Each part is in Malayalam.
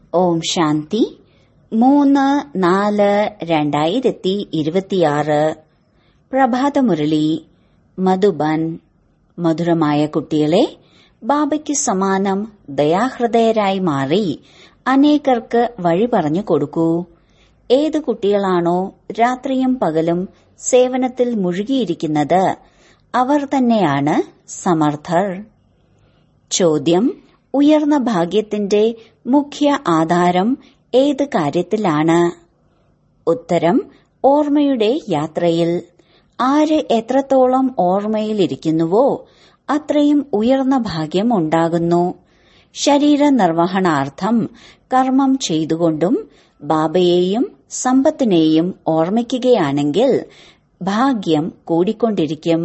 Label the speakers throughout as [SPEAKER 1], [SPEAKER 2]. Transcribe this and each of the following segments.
[SPEAKER 1] ഓം ശാന്തി മൂന്ന് നാല് രണ്ടായിരത്തി ഇരുപത്തിയാറ് പ്രഭാതമുരളി മധുബൻ മധുരമായ കുട്ടികളെ ബാബയ്ക്ക് സമാനം ദയാഹൃദയരായി മാറി അനേകർക്ക് വഴി പറഞ്ഞു കൊടുക്കൂ ഏത് കുട്ടികളാണോ രാത്രിയും പകലും സേവനത്തിൽ മുഴുകിയിരിക്കുന്നത് അവർ തന്നെയാണ് സമർത്ഥർ ചോദ്യം ഉയർന്ന ഭാഗ്യത്തിന്റെ മുഖ്യ ആധാരം ഏത് കാര്യത്തിലാണ് ഉത്തരം ഓർമ്മയുടെ യാത്രയിൽ ആര് എത്രത്തോളം ഓർമ്മയിലിരിക്കുന്നുവോ അത്രയും ഉയർന്ന ഭാഗ്യം ഉണ്ടാകുന്നു ശരീര നിർവഹണാർത്ഥം കർമ്മം ചെയ്തുകൊണ്ടും ബാബയെയും സമ്പത്തിനെയും ഓർമ്മിക്കുകയാണെങ്കിൽ ഭാഗ്യം കൂടിക്കൊണ്ടിരിക്കും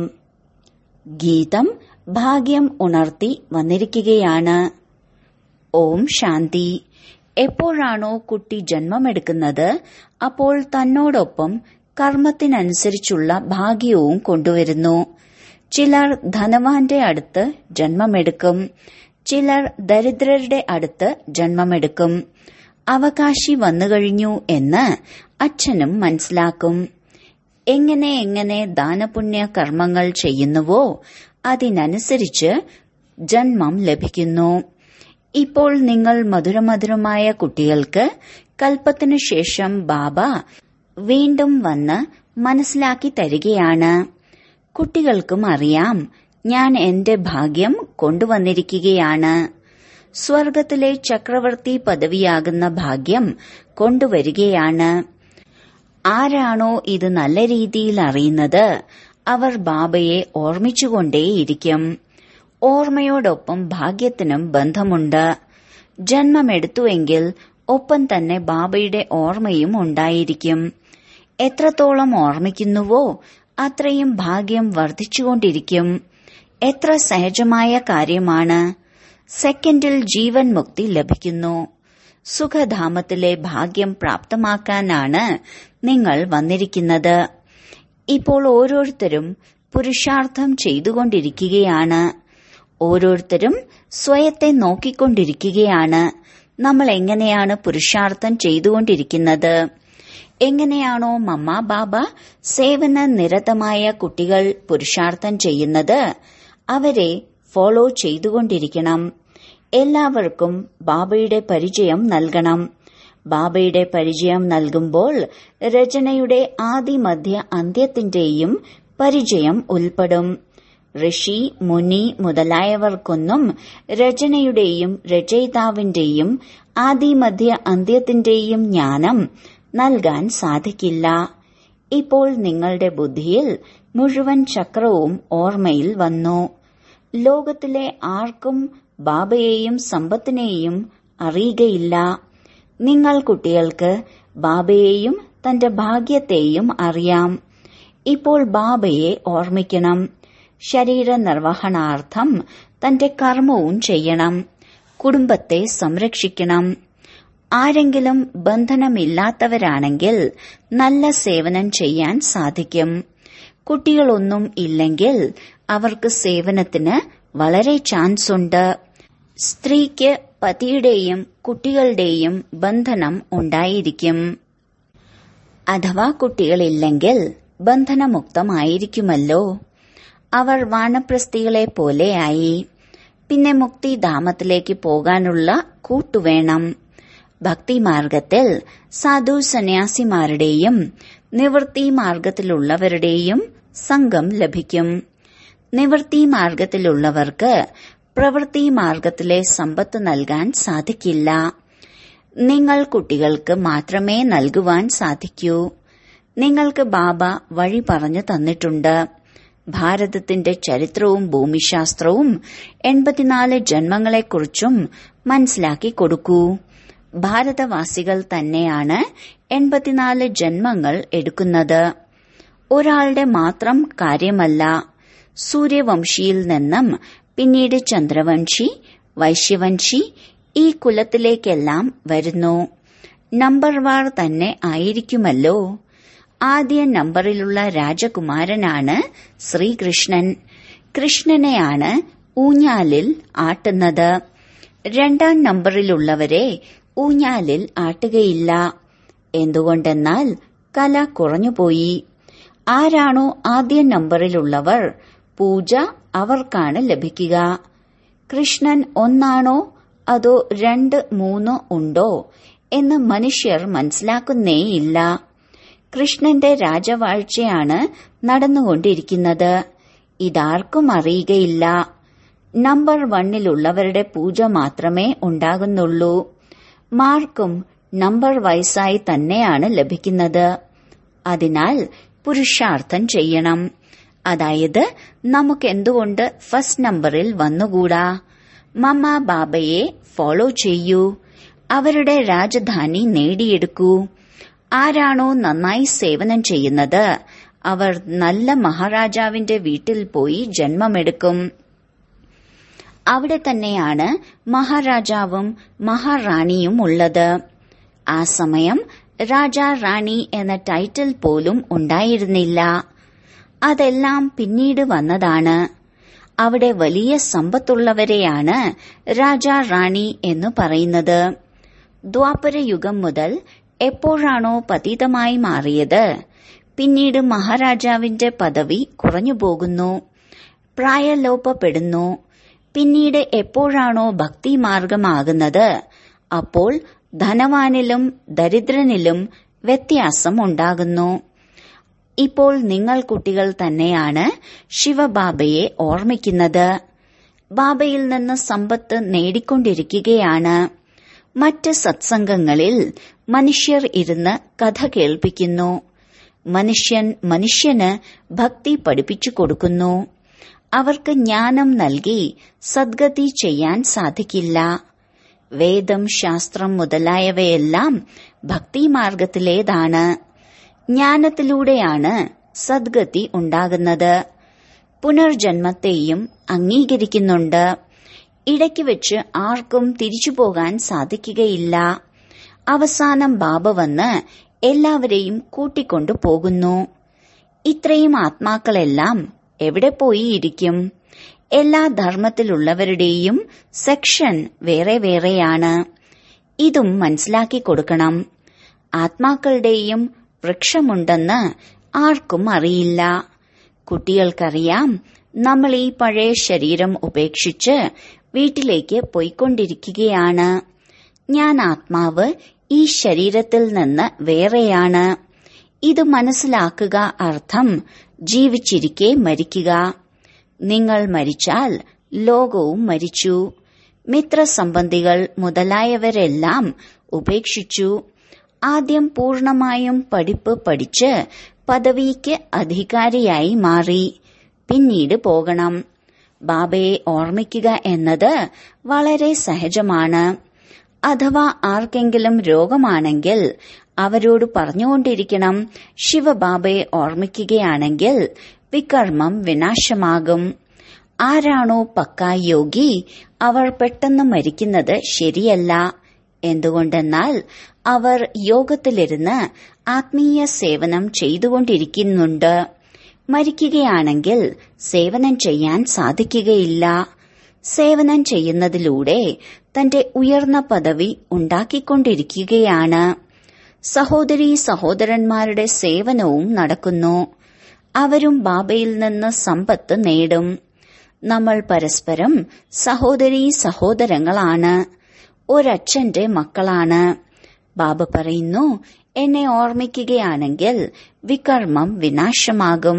[SPEAKER 1] ഗീതം ഭാഗ്യം ഉണർത്തി വന്നിരിക്കുകയാണ് ഓം ശാന്തി എപ്പോഴാണോ കുട്ടി ജന്മമെടുക്കുന്നത് അപ്പോൾ തന്നോടൊപ്പം കർമ്മത്തിനനുസരിച്ചുള്ള ഭാഗ്യവും കൊണ്ടുവരുന്നു ചിലർ ധനവാന്റെ അടുത്ത് ജന്മമെടുക്കും ചിലർ ദരിദ്രരുടെ അടുത്ത് ജന്മമെടുക്കും അവകാശി വന്നുകഴിഞ്ഞു എന്ന് അച്ഛനും മനസ്സിലാക്കും എങ്ങനെ എങ്ങനെ ദാനപുണ്യ കർമ്മങ്ങൾ ചെയ്യുന്നുവോ അതിനനുസരിച്ച് ജന്മം ലഭിക്കുന്നു ഇപ്പോൾ നിങ്ങൾ മധുരമധുരമായ കുട്ടികൾക്ക് കൽപ്പത്തിനു ശേഷം ബാബ വീണ്ടും വന്ന് മനസ്സിലാക്കി തരികയാണ് കുട്ടികൾക്കും അറിയാം ഞാൻ എന്റെ ഭാഗ്യം കൊണ്ടുവന്നിരിക്കുകയാണ് സ്വർഗത്തിലെ ചക്രവർത്തി പദവിയാകുന്ന ഭാഗ്യം കൊണ്ടുവരികയാണ് ആരാണോ ഇത് നല്ല രീതിയിൽ അറിയുന്നത് അവർ ബാബയെ ഓർമ്മിച്ചുകൊണ്ടേയിരിക്കും ഓർമ്മയോടൊപ്പം ഭാഗ്യത്തിനും ബന്ധമുണ്ട് ജന്മമെടുത്തുവെങ്കിൽ ഒപ്പം തന്നെ ബാബയുടെ ഓർമ്മയും ഉണ്ടായിരിക്കും എത്രത്തോളം ഓർമ്മിക്കുന്നുവോ അത്രയും ഭാഗ്യം വർദ്ധിച്ചുകൊണ്ടിരിക്കും എത്ര സഹജമായ കാര്യമാണ് സെക്കൻഡിൽ ജീവൻ മുക്തി ലഭിക്കുന്നു സുഖധാമത്തിലെ ഭാഗ്യം പ്രാപ്തമാക്കാനാണ് നിങ്ങൾ വന്നിരിക്കുന്നത് ഇപ്പോൾ ഓരോരുത്തരും പുരുഷാർത്ഥം ചെയ്തുകൊണ്ടിരിക്കുകയാണ് ഓരോരുത്തരും സ്വയത്തെ നോക്കിക്കൊണ്ടിരിക്കുകയാണ് നമ്മൾ എങ്ങനെയാണ് പുരുഷാർത്ഥം ചെയ്തുകൊണ്ടിരിക്കുന്നത് എങ്ങനെയാണോ മമ്മ ബാബ സേവന നിരതമായ കുട്ടികൾ പുരുഷാർത്ഥം ചെയ്യുന്നത് അവരെ ഫോളോ ചെയ്തുകൊണ്ടിരിക്കണം എല്ലാവർക്കും ബാബയുടെ പരിചയം നൽകണം ബാബയുടെ പരിചയം നൽകുമ്പോൾ രചനയുടെ ആദിമധ്യ അന്ത്യത്തിന്റെയും പരിചയം ഉൾപ്പെടും ഋഷി മുനി മുതലായവർക്കൊന്നും രചനയുടെയും രചയിതാവിന്റെയും ആദിമധ്യ അന്ത്യത്തിന്റെയും ജ്ഞാനം നൽകാൻ സാധിക്കില്ല ഇപ്പോൾ നിങ്ങളുടെ ബുദ്ധിയിൽ മുഴുവൻ ചക്രവും ഓർമ്മയിൽ വന്നു ലോകത്തിലെ ആർക്കും ബാബയെയും സമ്പത്തിനെയും അറിയുകയില്ല നിങ്ങൾ കുട്ടികൾക്ക് ബാബയെയും തന്റെ ഭാഗ്യത്തെയും അറിയാം ഇപ്പോൾ ബാബയെ ഓർമ്മിക്കണം ശരീര നിർവഹണാർത്ഥം തന്റെ കർമ്മവും ചെയ്യണം കുടുംബത്തെ സംരക്ഷിക്കണം ആരെങ്കിലും ബന്ധനമില്ലാത്തവരാണെങ്കിൽ നല്ല സേവനം ചെയ്യാൻ സാധിക്കും കുട്ടികളൊന്നും ഇല്ലെങ്കിൽ അവർക്ക് സേവനത്തിന് വളരെ ചാൻസ് ഉണ്ട് സ്ത്രീക്ക് പതിയുടെയും കുട്ടികളുടെയും ബന്ധനം ഉണ്ടായിരിക്കും അഥവാ കുട്ടികളില്ലെങ്കിൽ ബന്ധനമുക്തമായിരിക്കുമല്ലോ അവർ വാനപ്രസ്ഥികളെ പോലെയായി പിന്നെ മുക്തിധാമത്തിലേക്ക് പോകാനുള്ള കൂട്ടുവേണം ഭക്തിമാർഗത്തിൽ സാധു സന്യാസിമാരുടെയും നിവൃത്തി മാർഗത്തിലുള്ളവരുടെയും സംഘം ലഭിക്കും നിവൃത്തി മാർഗത്തിലുള്ളവർക്ക് പ്രവൃത്തി മാർഗത്തിലെ സമ്പത്ത് നൽകാൻ സാധിക്കില്ല നിങ്ങൾ കുട്ടികൾക്ക് മാത്രമേ നൽകുവാൻ സാധിക്കൂ നിങ്ങൾക്ക് ബാബ വഴി പറഞ്ഞു തന്നിട്ടുണ്ട് ഭാരതത്തിന്റെ ചരിത്രവും ഭൂമിശാസ്ത്രവും എൺപത്തിനാല് ജന്മങ്ങളെക്കുറിച്ചും മനസ്സിലാക്കി കൊടുക്കൂ ഭാരതവാസികൾ തന്നെയാണ് എൺപത്തിനാല് ജന്മങ്ങൾ എടുക്കുന്നത് ഒരാളുടെ മാത്രം കാര്യമല്ല സൂര്യവംശിയിൽ നിന്നും പിന്നീട് ചന്ദ്രവംശി വൈശ്യവംശി ഈ കുലത്തിലേക്കെല്ലാം വരുന്നു നമ്പർ വാർ തന്നെ ആയിരിക്കുമല്ലോ ആദ്യ നമ്പറിലുള്ള രാജകുമാരനാണ് ശ്രീകൃഷ്ണൻ കൃഷ്ണനെയാണ് ഊഞ്ഞാലിൽ ആട്ടുന്നത് രണ്ടാം നമ്പറിലുള്ളവരെ ഊഞ്ഞാലിൽ ആട്ടുകയില്ല എന്തുകൊണ്ടെന്നാൽ കല കുറഞ്ഞുപോയി ആരാണോ ആദ്യ നമ്പറിലുള്ളവർ പൂജ അവർക്കാണ് ലഭിക്കുക കൃഷ്ണൻ ഒന്നാണോ അതോ രണ്ട് മൂന്നോ ഉണ്ടോ എന്ന് മനുഷ്യർ മനസ്സിലാക്കുന്നേയില്ല കൃഷ്ണന്റെ രാജവാഴ്ചയാണ് നടന്നുകൊണ്ടിരിക്കുന്നത് ഇതാർക്കും അറിയുകയില്ല നമ്പർ വണ്ണിലുള്ളവരുടെ പൂജ മാത്രമേ ഉണ്ടാകുന്നുള്ളൂ മാർക്കും നമ്പർ വയസ്സായി തന്നെയാണ് ലഭിക്കുന്നത് അതിനാൽ പുരുഷാർത്ഥം ചെയ്യണം അതായത് നമുക്ക് എന്തുകൊണ്ട് ഫസ്റ്റ് നമ്പറിൽ വന്നുകൂടാ മമ്മ ബാബയെ ഫോളോ ചെയ്യൂ അവരുടെ രാജധാനി നേടിയെടുക്കൂ ആരാണോ നന്നായി സേവനം ചെയ്യുന്നത് അവർ നല്ല മഹാരാജാവിന്റെ വീട്ടിൽ പോയി ജന്മമെടുക്കും അവിടെ തന്നെയാണ് മഹാരാജാവും മഹാറാണിയും ഉള്ളത് ആ സമയം രാജാ റാണി എന്ന ടൈറ്റിൽ പോലും ഉണ്ടായിരുന്നില്ല അതെല്ലാം പിന്നീട് വന്നതാണ് അവിടെ വലിയ സമ്പത്തുള്ളവരെയാണ് രാജാ റാണി എന്ന് പറയുന്നത് ദ്വാപരയുഗം മുതൽ എപ്പോഴാണോ പതീതമായി മാറിയത് പിന്നീട് മഹാരാജാവിന്റെ പദവി കുറഞ്ഞുപോകുന്നു പ്രായലോപപ്പെടുന്നു പിന്നീട് എപ്പോഴാണോ ഭക്തിമാർഗമാകുന്നത് അപ്പോൾ ധനവാനിലും ദരിദ്രനിലും വ്യത്യാസം ഉണ്ടാകുന്നു ഇപ്പോൾ നിങ്ങൾ കുട്ടികൾ തന്നെയാണ് ശിവബാബയെ ഓർമ്മിക്കുന്നത് ബാബയിൽ നിന്ന് സമ്പത്ത് നേടിക്കൊണ്ടിരിക്കുകയാണ് മറ്റ് സത്സംഗങ്ങളിൽ മനുഷ്യർ ഇരുന്ന് കഥ കേൾപ്പിക്കുന്നു മനുഷ്യൻ മനുഷ്യന് ഭക്തി പഠിപ്പിച്ചു കൊടുക്കുന്നു അവർക്ക് ജ്ഞാനം നൽകി സദ്ഗതി ചെയ്യാൻ സാധിക്കില്ല വേദം ശാസ്ത്രം മുതലായവയെല്ലാം ഭക്തിമാർഗത്തിലേതാണ് ജ്ഞാനത്തിലൂടെയാണ് സദ്ഗതി ഉണ്ടാകുന്നത് പുനർജന്മത്തെയും അംഗീകരിക്കുന്നുണ്ട് ഇടയ്ക്ക് വെച്ച് ആർക്കും തിരിച്ചു പോകാൻ സാധിക്കുകയില്ല അവസാനം ബാബ വന്ന് എല്ലാവരെയും കൂട്ടിക്കൊണ്ടു പോകുന്നു ഇത്രയും ആത്മാക്കളെല്ലാം എവിടെ പോയി ഇരിക്കും എല്ലാ ധർമ്മത്തിലുള്ളവരുടെയും സെക്ഷൻ വേറെ വേറെയാണ് ഇതും മനസ്സിലാക്കി കൊടുക്കണം ആത്മാക്കളുടെയും വൃക്ഷമുണ്ടെന്ന് ആർക്കും അറിയില്ല കുട്ടികൾക്കറിയാം നമ്മൾ ഈ പഴയ ശരീരം ഉപേക്ഷിച്ച് വീട്ടിലേക്ക് പോയിക്കൊണ്ടിരിക്കുകയാണ് ഞാൻ ആത്മാവ് ഈ ശരീരത്തിൽ നിന്ന് വേറെയാണ് ഇത് മനസ്സിലാക്കുക അർത്ഥം ജീവിച്ചിരിക്കെ മരിക്കുക നിങ്ങൾ മരിച്ചാൽ ലോകവും മരിച്ചു മിത്രസംബന്ധികൾ മുതലായവരെല്ലാം ഉപേക്ഷിച്ചു ആദ്യം പൂർണമായും പഠിപ്പ് പഠിച്ച് പദവിക്ക് അധികാരിയായി മാറി പിന്നീട് പോകണം ബാബയെ ഓർമ്മിക്കുക എന്നത് വളരെ സഹജമാണ് അഥവാ ആർക്കെങ്കിലും രോഗമാണെങ്കിൽ അവരോട് പറഞ്ഞുകൊണ്ടിരിക്കണം ശിവബാബയെ ഓർമ്മിക്കുകയാണെങ്കിൽ വികർമ്മം വിനാശമാകും ആരാണോ പക്കാ യോഗി അവർ പെട്ടെന്ന് മരിക്കുന്നത് ശരിയല്ല എന്തുകൊണ്ടെന്നാൽ അവർ യോഗത്തിലിരുന്ന് ആത്മീയ സേവനം ചെയ്തുകൊണ്ടിരിക്കുന്നുണ്ട് മരിക്കുകയാണെങ്കിൽ സേവനം ചെയ്യാൻ സാധിക്കുകയില്ല സേവനം ചെയ്യുന്നതിലൂടെ തന്റെ ഉയർന്ന പദവി ഉണ്ടാക്കിക്കൊണ്ടിരിക്കുകയാണ് സഹോദരീ സഹോദരന്മാരുടെ സേവനവും നടക്കുന്നു അവരും ബാബയിൽ നിന്ന് സമ്പത്ത് നേടും നമ്മൾ പരസ്പരം സഹോദരീ സഹോദരങ്ങളാണ് ഒരച്ഛന്റെ മക്കളാണ് ബാബ പറയുന്നു എന്നെ ഓർമ്മിക്കുകയാണെങ്കിൽ വികർമ്മം വിനാശമാകും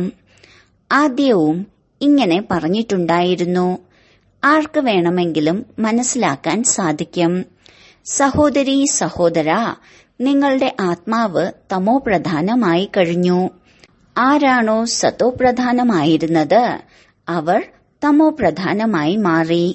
[SPEAKER 1] ആദ്യവും ഇങ്ങനെ പറഞ്ഞിട്ടുണ്ടായിരുന്നു ആർക്ക് വേണമെങ്കിലും മനസ്സിലാക്കാൻ സാധിക്കും സഹോദരീ സഹോദര നിങ്ങളുടെ ആത്മാവ് തമോ പ്രധാനമായി കഴിഞ്ഞു ആരാണോ സതോ പ്രധാനമായിരുന്നത് അവർ തമോ പ്രധാനമായി മാറി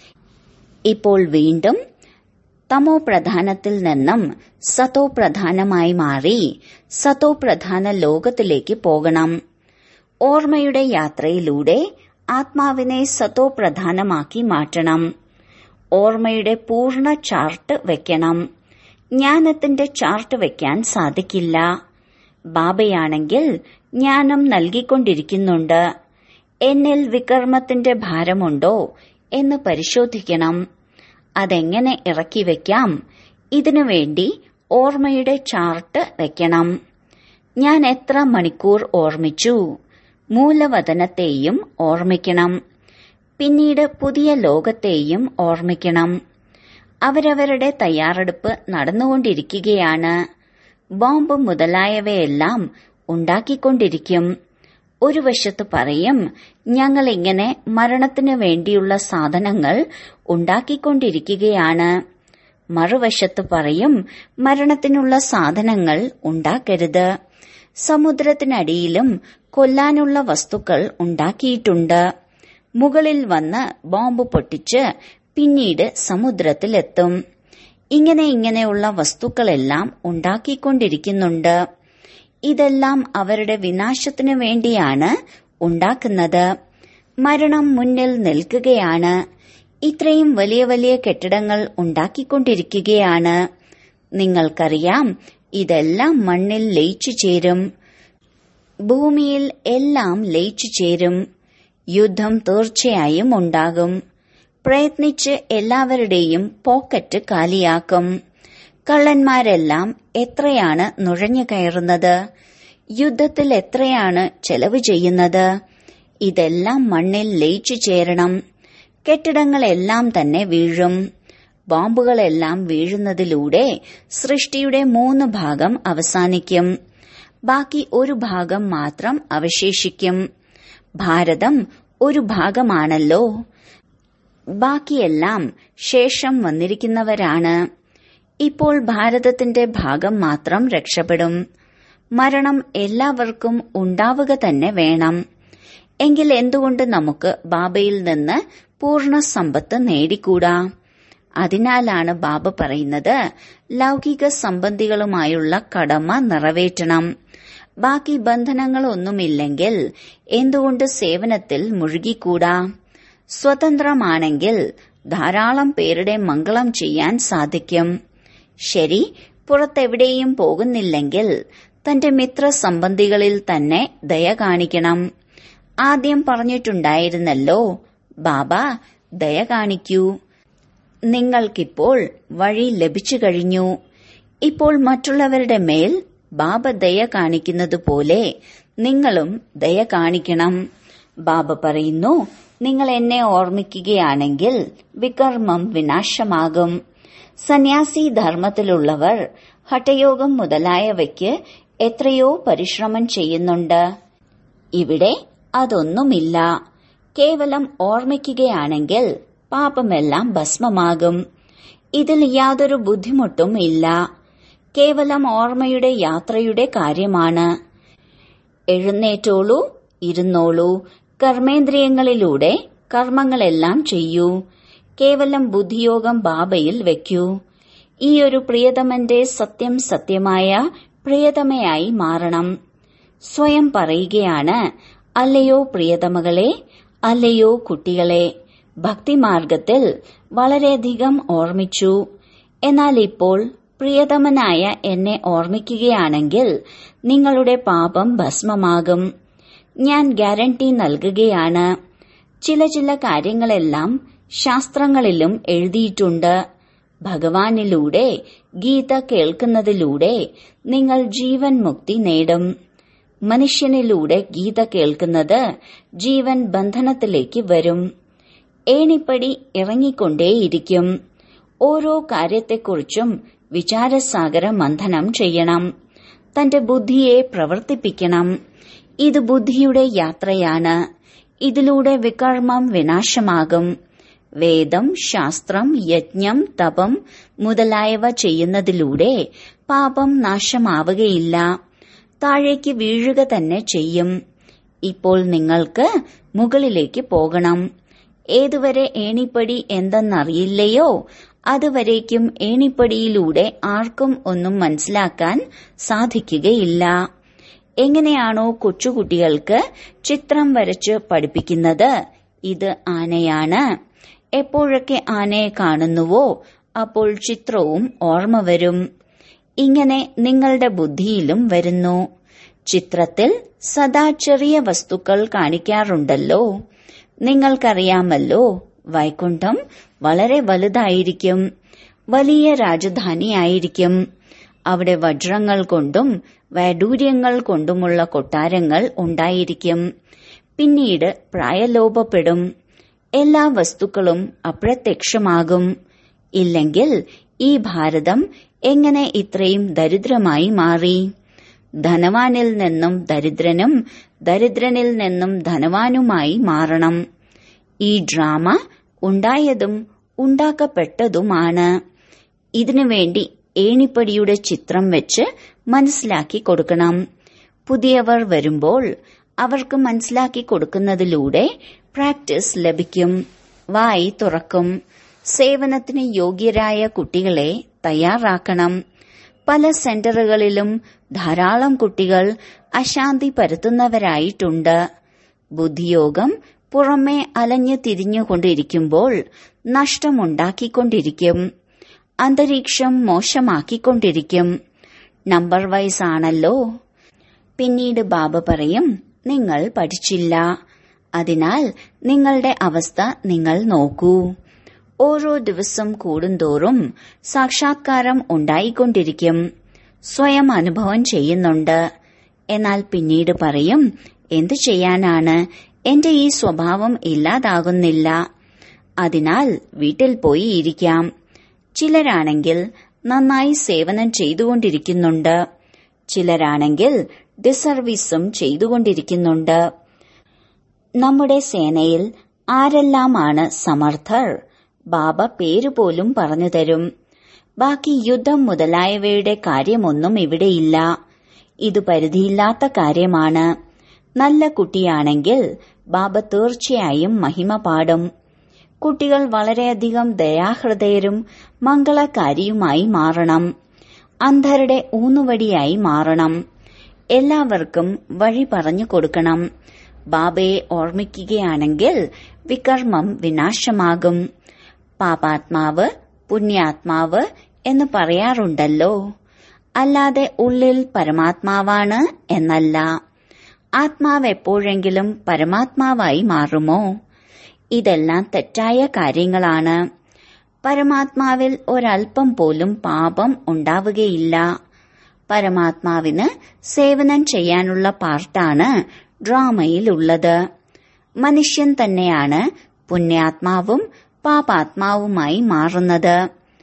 [SPEAKER 1] ഇപ്പോൾ വീണ്ടും തമോ പ്രധാനത്തിൽ നിന്നും സതോ പ്രധാനമായി മാറി സതോ പ്രധാന ലോകത്തിലേക്ക് പോകണം ഓർമ്മയുടെ യാത്രയിലൂടെ ആത്മാവിനെ സതോ പ്രധാനമാക്കി മാറ്റണം ഓർമ്മയുടെ പൂർണ്ണ ചാർട്ട് വെക്കണം ജ്ഞാനത്തിന്റെ ചാർട്ട് വെക്കാൻ സാധിക്കില്ല ബാബയാണെങ്കിൽ ജ്ഞാനം നൽകിക്കൊണ്ടിരിക്കുന്നുണ്ട് എന്നിൽ വികർമ്മത്തിന്റെ ഭാരമുണ്ടോ എന്ന് പരിശോധിക്കണം അതെങ്ങനെ ഇറക്കി വെക്കാം ഇതിനു വേണ്ടി ഓർമ്മയുടെ ചാർട്ട് വെക്കണം ഞാൻ എത്ര മണിക്കൂർ ഓർമ്മിച്ചു മൂലവതനത്തെയും ഓർമ്മിക്കണം പിന്നീട് പുതിയ ലോകത്തെയും ഓർമ്മിക്കണം അവരവരുടെ തയ്യാറെടുപ്പ് നടന്നുകൊണ്ടിരിക്കുകയാണ് ബോംബ് മുതലായവയെല്ലാം ഉണ്ടാക്കിക്കൊണ്ടിരിക്കും ഒരു വശത്ത് പറയും ഞങ്ങൾ ഇങ്ങനെ മരണത്തിന് വേണ്ടിയുള്ള സാധനങ്ങൾ ഉണ്ടാക്കിക്കൊണ്ടിരിക്കുകയാണ് മറുവശത്ത് പറയും മരണത്തിനുള്ള സാധനങ്ങൾ ഉണ്ടാക്കരുത് സമുദ്രത്തിനടിയിലും കൊല്ലാനുള്ള വസ്തുക്കൾ ഉണ്ടാക്കിയിട്ടുണ്ട് മുകളിൽ വന്ന് ബോംബ് പൊട്ടിച്ച് പിന്നീട് സമുദ്രത്തിലെത്തും ഇങ്ങനെ ഇങ്ങനെയുള്ള വസ്തുക്കളെല്ലാം ഉണ്ടാക്കിക്കൊണ്ടിരിക്കുന്നുണ്ട് ഇതെല്ലാം അവരുടെ വിനാശത്തിനു വേണ്ടിയാണ് ഉണ്ടാക്കുന്നത് മരണം മുന്നിൽ നിൽക്കുകയാണ് ഇത്രയും വലിയ വലിയ കെട്ടിടങ്ങൾ ഉണ്ടാക്കിക്കൊണ്ടിരിക്കുകയാണ് നിങ്ങൾക്കറിയാം ഇതെല്ലാം മണ്ണിൽ ലയിച്ചു ചേരും ഭൂമിയിൽ എല്ലാം ലയിച്ചു ചേരും യുദ്ധം തീർച്ചയായും ഉണ്ടാകും പ്രയത്നിച്ച് എല്ലാവരുടെയും പോക്കറ്റ് കാലിയാക്കും കള്ളന്മാരെല്ലാം എത്രയാണ് നുഴഞ്ഞു കയറുന്നത് യുദ്ധത്തിൽ എത്രയാണ് ചെലവ് ചെയ്യുന്നത് ഇതെല്ലാം മണ്ണിൽ ലയിച്ചു ചേരണം കെട്ടിടങ്ങളെല്ലാം തന്നെ വീഴും ബോംബുകളെല്ലാം വീഴുന്നതിലൂടെ സൃഷ്ടിയുടെ മൂന്ന് ഭാഗം അവസാനിക്കും ബാക്കി ഒരു ഭാഗം മാത്രം അവശേഷിക്കും ഭാരതം ഒരു ഭാഗമാണല്ലോ ബാക്കിയെല്ലാം ശേഷം വന്നിരിക്കുന്നവരാണ് ഇപ്പോൾ ഭാരതത്തിന്റെ ഭാഗം മാത്രം രക്ഷപ്പെടും മരണം എല്ലാവർക്കും ഉണ്ടാവുക തന്നെ വേണം എങ്കിൽ എന്തുകൊണ്ട് നമുക്ക് ബാബയിൽ നിന്ന് പൂർണ്ണ സമ്പത്ത് നേടിക്കൂടാ അതിനാലാണ് ബാബ പറയുന്നത് ലൗകിക സംബന്ധികളുമായുള്ള കടമ നിറവേറ്റണം ബാക്കി ബന്ധനങ്ങളൊന്നുമില്ലെങ്കിൽ എന്തുകൊണ്ട് സേവനത്തിൽ മുഴുകിക്കൂടാ സ്വതന്ത്രമാണെങ്കിൽ ധാരാളം പേരുടെ മംഗളം ചെയ്യാൻ സാധിക്കും ശരി പുറത്തെവിടെയും പോകുന്നില്ലെങ്കിൽ തന്റെ മിത്ര സംബന്ധികളിൽ തന്നെ ദയ കാണിക്കണം ആദ്യം പറഞ്ഞിട്ടുണ്ടായിരുന്നല്ലോ ബാബ ദയ കാണിക്കൂ നിങ്ങൾക്കിപ്പോൾ വഴി ലഭിച്ചു കഴിഞ്ഞു ഇപ്പോൾ മറ്റുള്ളവരുടെ മേൽ ബാബ ദയ കാണിക്കുന്നത് പോലെ നിങ്ങളും ദയ കാണിക്കണം ബാബ പറയുന്നു നിങ്ങൾ എന്നെ ഓർമ്മിക്കുകയാണെങ്കിൽ വികർമ്മം വിനാശമാകും സന്യാസി ധർമ്മത്തിലുള്ളവർ ഹഠയോഗം മുതലായവയ്ക്ക് എത്രയോ പരിശ്രമം ചെയ്യുന്നുണ്ട് ഇവിടെ അതൊന്നുമില്ല കേവലം ഓർമ്മിക്കുകയാണെങ്കിൽ പാപമെല്ലാം ഭസ്മമാകും ഇതിൽ യാതൊരു ബുദ്ധിമുട്ടും ഇല്ല കേവലം ഓർമ്മയുടെ യാത്രയുടെ കാര്യമാണ് എഴുന്നേറ്റോളൂ ഇരുന്നോളൂ കർമ്മേന്ദ്രിയങ്ങളിലൂടെ കർമ്മങ്ങളെല്ലാം ചെയ്യൂ കേവലം ബുദ്ധിയോഗം ബാബയിൽ വെക്കൂ ഈ ഒരു പ്രിയതമന്റെ സത്യം സത്യമായ പ്രിയതമയായി മാറണം സ്വയം പറയുകയാണ് അല്ലയോ പ്രിയതമകളെ അല്ലയോ കുട്ടികളെ ഭക്തിമാർഗത്തിൽ വളരെയധികം ഓർമ്മിച്ചു എന്നാൽ ഇപ്പോൾ പ്രിയതമനായ എന്നെ ഓർമ്മിക്കുകയാണെങ്കിൽ നിങ്ങളുടെ പാപം ഭസ്മമാകും ഞാൻ ഗ്യാരണ്ടി നൽകുകയാണ് ചില ചില കാര്യങ്ങളെല്ലാം ശാസ്ത്രങ്ങളിലും എഴുതിയിട്ടുണ്ട് ഭഗവാനിലൂടെ ഗീത കേൾക്കുന്നതിലൂടെ നിങ്ങൾ ജീവൻ മുക്തി നേടും മനുഷ്യനിലൂടെ ഗീത കേൾക്കുന്നത് ജീവൻ ബന്ധനത്തിലേക്ക് വരും ഏണിപ്പടി ഇറങ്ങിക്കൊണ്ടേയിരിക്കും ഓരോ കാര്യത്തെക്കുറിച്ചും വിചാരസാഗര മന്ഥനം ചെയ്യണം തന്റെ ബുദ്ധിയെ പ്രവർത്തിപ്പിക്കണം ഇത് ബുദ്ധിയുടെ യാത്രയാണ് ഇതിലൂടെ വികർമ്മം വിനാശമാകും വേദം ശാസ്ത്രം യജ്ഞം തപം മുതലായവ ചെയ്യുന്നതിലൂടെ പാപം നാശമാവുകയില്ല താഴേക്ക് വീഴുക തന്നെ ചെയ്യും ഇപ്പോൾ നിങ്ങൾക്ക് മുകളിലേക്ക് പോകണം ഏതുവരെ ഏണിപ്പടി എന്തെന്നറിയില്ലയോ അതുവരേക്കും ഏണിപ്പടിയിലൂടെ ആർക്കും ഒന്നും മനസ്സിലാക്കാൻ സാധിക്കുകയില്ല എങ്ങനെയാണോ കൊച്ചുകുട്ടികൾക്ക് ചിത്രം വരച്ച് പഠിപ്പിക്കുന്നത് ഇത് ആനയാണ് എപ്പോഴൊക്കെ ആനയെ കാണുന്നുവോ അപ്പോൾ ചിത്രവും ഓർമ്മ വരും ഇങ്ങനെ നിങ്ങളുടെ ബുദ്ധിയിലും വരുന്നു ചിത്രത്തിൽ സദാ ചെറിയ വസ്തുക്കൾ കാണിക്കാറുണ്ടല്ലോ നിങ്ങൾക്കറിയാമല്ലോ വൈകുണ്ഠം വളരെ വലുതായിരിക്കും വലിയ രാജധാനിയായിരിക്കും അവിടെ വജ്രങ്ങൾ കൊണ്ടും വൈഡൂര്യങ്ങൾ കൊണ്ടുമുള്ള കൊട്ടാരങ്ങൾ ഉണ്ടായിരിക്കും പിന്നീട് പ്രായലോപപ്പെടും എല്ലാ വസ്തുക്കളും അപ്രത്യക്ഷമാകും ഇല്ലെങ്കിൽ ഈ ഭാരതം എങ്ങനെ ഇത്രയും ദരിദ്രമായി മാറി ധനവാനിൽ നിന്നും ദരിദ്രനും ദരിദ്രനിൽ നിന്നും ധനവാനുമായി മാറണം ഈ ഡ്രാമ ഉണ്ടായതും ഉണ്ടാക്കപ്പെട്ടതുമാണ് ഇതിനുവേണ്ടി ഏണിപ്പടിയുടെ ചിത്രം വെച്ച് മനസ്സിലാക്കി കൊടുക്കണം പുതിയവർ വരുമ്പോൾ അവർക്ക് മനസ്സിലാക്കി കൊടുക്കുന്നതിലൂടെ പ്രാക്ടീസ് ലഭിക്കും വായി തുറക്കും സേവനത്തിന് യോഗ്യരായ കുട്ടികളെ തയ്യാറാക്കണം പല സെന്ററുകളിലും ധാരാളം കുട്ടികൾ അശാന്തി പരത്തുന്നവരായിട്ടുണ്ട് ബുദ്ധിയോഗം പുറമെ അലഞ്ഞു തിരിഞ്ഞുകൊണ്ടിരിക്കുമ്പോൾ നഷ്ടമുണ്ടാക്കിക്കൊണ്ടിരിക്കും അന്തരീക്ഷം മോശമാക്കിക്കൊണ്ടിരിക്കും നമ്പർ വൈസ് ആണല്ലോ പിന്നീട് ബാബ പറയും നിങ്ങൾ പഠിച്ചില്ല അതിനാൽ നിങ്ങളുടെ അവസ്ഥ നിങ്ങൾ നോക്കൂ ഓരോ ദിവസം കൂടുന്തോറും സാക്ഷാത്കാരം ഉണ്ടായിക്കൊണ്ടിരിക്കും സ്വയം അനുഭവം ചെയ്യുന്നുണ്ട് എന്നാൽ പിന്നീട് പറയും എന്തു ചെയ്യാനാണ് എന്റെ ഈ സ്വഭാവം ഇല്ലാതാകുന്നില്ല അതിനാൽ വീട്ടിൽ പോയി ഇരിക്കാം ചിലരാണെങ്കിൽ നന്നായി സേവനം ചെയ്തുകൊണ്ടിരിക്കുന്നുണ്ട് ചിലരാണെങ്കിൽ ഡിസർവീസും ചെയ്തുകൊണ്ടിരിക്കുന്നുണ്ട് നമ്മുടെ സേനയിൽ ആരെല്ലാമാണ് സമർത്ഥർ ബാബ പേരുപോലും പറഞ്ഞു തരും ബാക്കി യുദ്ധം മുതലായവയുടെ കാര്യമൊന്നും ഇവിടെയില്ല ഇത് പരിധിയില്ലാത്ത കാര്യമാണ് നല്ല കുട്ടിയാണെങ്കിൽ ബാബ തീർച്ചയായും മഹിമ പാടും കുട്ടികൾ വളരെയധികം ദയാഹൃദയരും മംഗളകാരിയുമായി മാറണം അന്ധരുടെ ഊന്നുവടിയായി മാറണം എല്ലാവർക്കും വഴി പറഞ്ഞു കൊടുക്കണം ബാബയെ ഓർമ്മിക്കുകയാണെങ്കിൽ വികർമ്മം വിനാശമാകും പാപാത്മാവ് പുണ്യാത്മാവ് എന്ന് പറയാറുണ്ടല്ലോ അല്ലാതെ ഉള്ളിൽ പരമാത്മാവാണ് എന്നല്ല ആത്മാവ് എപ്പോഴെങ്കിലും പരമാത്മാവായി മാറുമോ ഇതെല്ലാം തെറ്റായ കാര്യങ്ങളാണ് പരമാത്മാവിൽ ഒരൽപ്പം പോലും പാപം ഉണ്ടാവുകയില്ല പരമാത്മാവിന് സേവനം ചെയ്യാനുള്ള പാർട്ടാണ് ഡ്രാമയിലുള്ളത് മനുഷ്യൻ തന്നെയാണ് പുണ്യാത്മാവും പാപാത്മാവുമായി മാറുന്നത്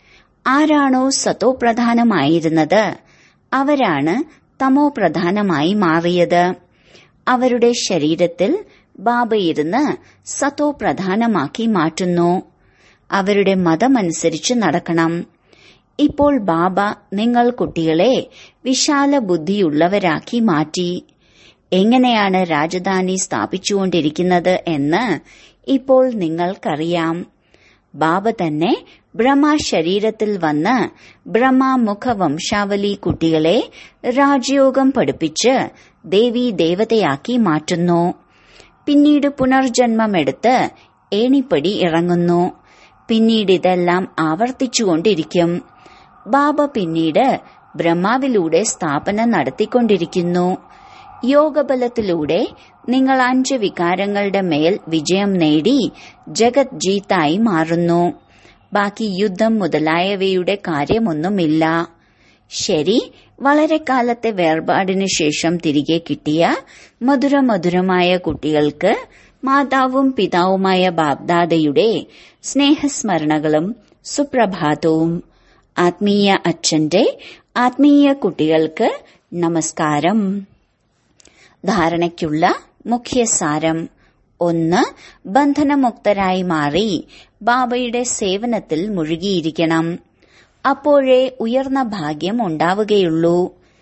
[SPEAKER 1] ആരാണോ സതോ പ്രധാനമായിരുന്നത് അവരാണ് തമോ പ്രധാനമായി മാറിയത് അവരുടെ ശരീരത്തിൽ ബാബയിരുന്ന് സതോ പ്രധാനമാക്കി മാറ്റുന്നു അവരുടെ മതമനുസരിച്ച് നടക്കണം ഇപ്പോൾ ബാബ നിങ്ങൾ കുട്ടികളെ വിശാല ബുദ്ധിയുള്ളവരാക്കി മാറ്റി എങ്ങനെയാണ് രാജധാനി സ്ഥാപിച്ചുകൊണ്ടിരിക്കുന്നത് എന്ന് ഇപ്പോൾ നിങ്ങൾക്കറിയാം ബാബ തന്നെ ബ്രഹ്മ ശരീരത്തിൽ വന്ന് ബ്രഹ്മമുഖ വംശാവലി കുട്ടികളെ രാജയോഗം പഠിപ്പിച്ച് ദേവി ദേവതയാക്കി മാറ്റുന്നു പിന്നീട് പുനർജന്മമെടുത്ത് ഏണിപ്പടി ഇറങ്ങുന്നു പിന്നീട് ഇതെല്ലാം ആവർത്തിച്ചുകൊണ്ടിരിക്കും ബാബ പിന്നീട് ബ്രഹ്മാവിലൂടെ സ്ഥാപനം നടത്തിക്കൊണ്ടിരിക്കുന്നു യോഗബലത്തിലൂടെ നിങ്ങൾ അഞ്ച് വികാരങ്ങളുടെ മേൽ വിജയം നേടി ജഗത് ജീത്തായി മാറുന്നു ബാക്കി യുദ്ധം മുതലായവയുടെ കാര്യമൊന്നുമില്ല ശരി വളരെ കാലത്തെ വേർപാടിനു ശേഷം തിരികെ കിട്ടിയ മധുരമധുരമായ കുട്ടികൾക്ക് മാതാവും പിതാവുമായ ബാബ്ദാദയുടെ സ്നേഹസ്മരണകളും സുപ്രഭാതവും ആത്മീയ അച്ഛന്റെ ആത്മീയ കുട്ടികൾക്ക് നമസ്കാരം ധാരണയ്ക്കുള്ള മുഖ്യസാരം ഒന്ന് ബന്ധനമുക്തരായി മാറി ബാബയുടെ സേവനത്തിൽ മുഴുകിയിരിക്കണം അപ്പോഴേ ഉയർന്ന ഭാഗ്യം ഉണ്ടാവുകയുള്ളൂ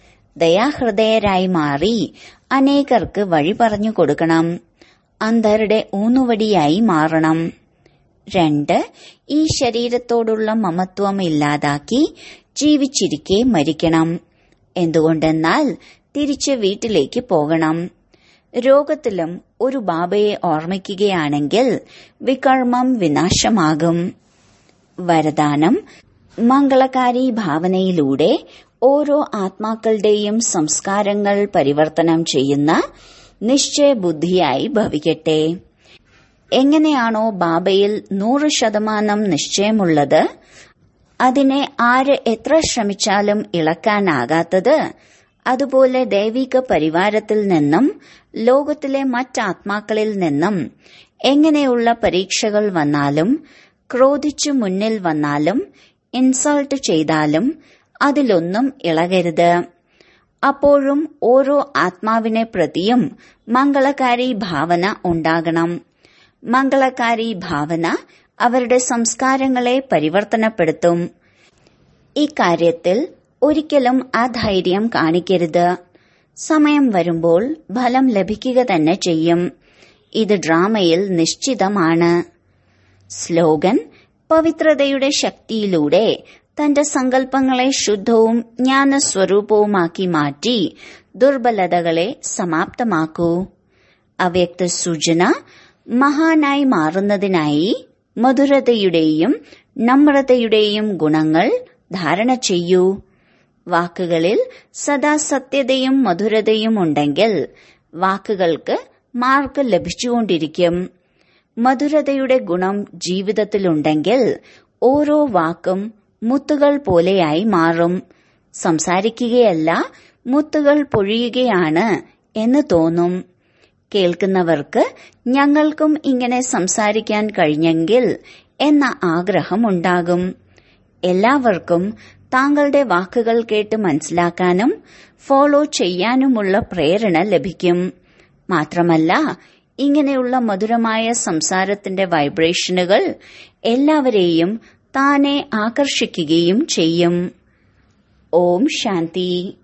[SPEAKER 1] ദയാഹൃദയരായി മാറി അനേകർക്ക് വഴി പറഞ്ഞു കൊടുക്കണം അന്ധരുടെ ഊന്നുവടിയായി മാറണം രണ്ട് ഈ ശരീരത്തോടുള്ള മമത്വം ഇല്ലാതാക്കി ജീവിച്ചിരിക്കെ മരിക്കണം എന്തുകൊണ്ടെന്നാൽ തിരിച്ച് വീട്ടിലേക്ക് പോകണം രോഗത്തിലും ഒരു ബാബയെ ഓർമ്മിക്കുകയാണെങ്കിൽ വികർമ്മം വിനാശമാകും വരദാനം മംഗളകാരി ഭാവനയിലൂടെ ഓരോ ആത്മാക്കളുടെയും സംസ്കാരങ്ങൾ പരിവർത്തനം ചെയ്യുന്ന നിശ്ചയബുദ്ധിയായി ഭവിക്കട്ടെ എങ്ങനെയാണോ ബാബയിൽ നൂറ് ശതമാനം നിശ്ചയമുള്ളത് അതിനെ ആര് എത്ര ശ്രമിച്ചാലും ഇളക്കാനാകാത്തത് അതുപോലെ ദൈവിക പരിവാരത്തിൽ നിന്നും ലോകത്തിലെ മറ്റാത്മാക്കളിൽ നിന്നും എങ്ങനെയുള്ള പരീക്ഷകൾ വന്നാലും ക്രോധിച്ചു മുന്നിൽ വന്നാലും ഇൻസൾട്ട് ചെയ്താലും അതിലൊന്നും ഇളകരുത് അപ്പോഴും ഓരോ ആത്മാവിനെ പ്രതിയും മംഗളകാരി ഭാവന ഉണ്ടാകണം മംഗളകാരി ഭാവന അവരുടെ സംസ്കാരങ്ങളെ പരിവർത്തനപ്പെടുത്തും ഇക്കാര്യത്തിൽ ഒരിക്കലും അധൈര്യം കാണിക്കരുത് സമയം വരുമ്പോൾ ഫലം ലഭിക്കുക തന്നെ ചെയ്യും ഇത് ഡ്രാമയിൽ നിശ്ചിതമാണ് സ്ലോഗൻ പവിത്രതയുടെ ശക്തിയിലൂടെ തന്റെ സങ്കല്പങ്ങളെ ശുദ്ധവും ജ്ഞാനസ്വരൂപവുമാക്കി മാറ്റി ദുർബലതകളെ സമാപ്തമാക്കൂ അവ്യക്ത സൂചന മഹാനായി മാറുന്നതിനായി മധുരതയുടെയും നമ്രതയുടെയും ഗുണങ്ങൾ ധാരണ ചെയ്യൂ വാക്കുകളിൽ സദാ സത്യതയും മധുരതയും ഉണ്ടെങ്കിൽ വാക്കുകൾക്ക് മാർക്ക് ലഭിച്ചുകൊണ്ടിരിക്കും മധുരതയുടെ ഗുണം ജീവിതത്തിലുണ്ടെങ്കിൽ ഓരോ വാക്കും മുത്തുകൾ പോലെയായി മാറും സംസാരിക്കുകയല്ല മുത്തുകൾ പൊഴിയുകയാണ് എന്ന് തോന്നും കേൾക്കുന്നവർക്ക് ഞങ്ങൾക്കും ഇങ്ങനെ സംസാരിക്കാൻ കഴിഞ്ഞെങ്കിൽ എന്ന ആഗ്രഹമുണ്ടാകും എല്ലാവർക്കും താങ്കളുടെ വാക്കുകൾ കേട്ട് മനസ്സിലാക്കാനും ഫോളോ ചെയ്യാനുമുള്ള പ്രേരണ ലഭിക്കും മാത്രമല്ല ഇങ്ങനെയുള്ള മധുരമായ സംസാരത്തിന്റെ വൈബ്രേഷനുകൾ എല്ലാവരെയും താനെ ആകർഷിക്കുകയും ചെയ്യും ഓം ശാന്തി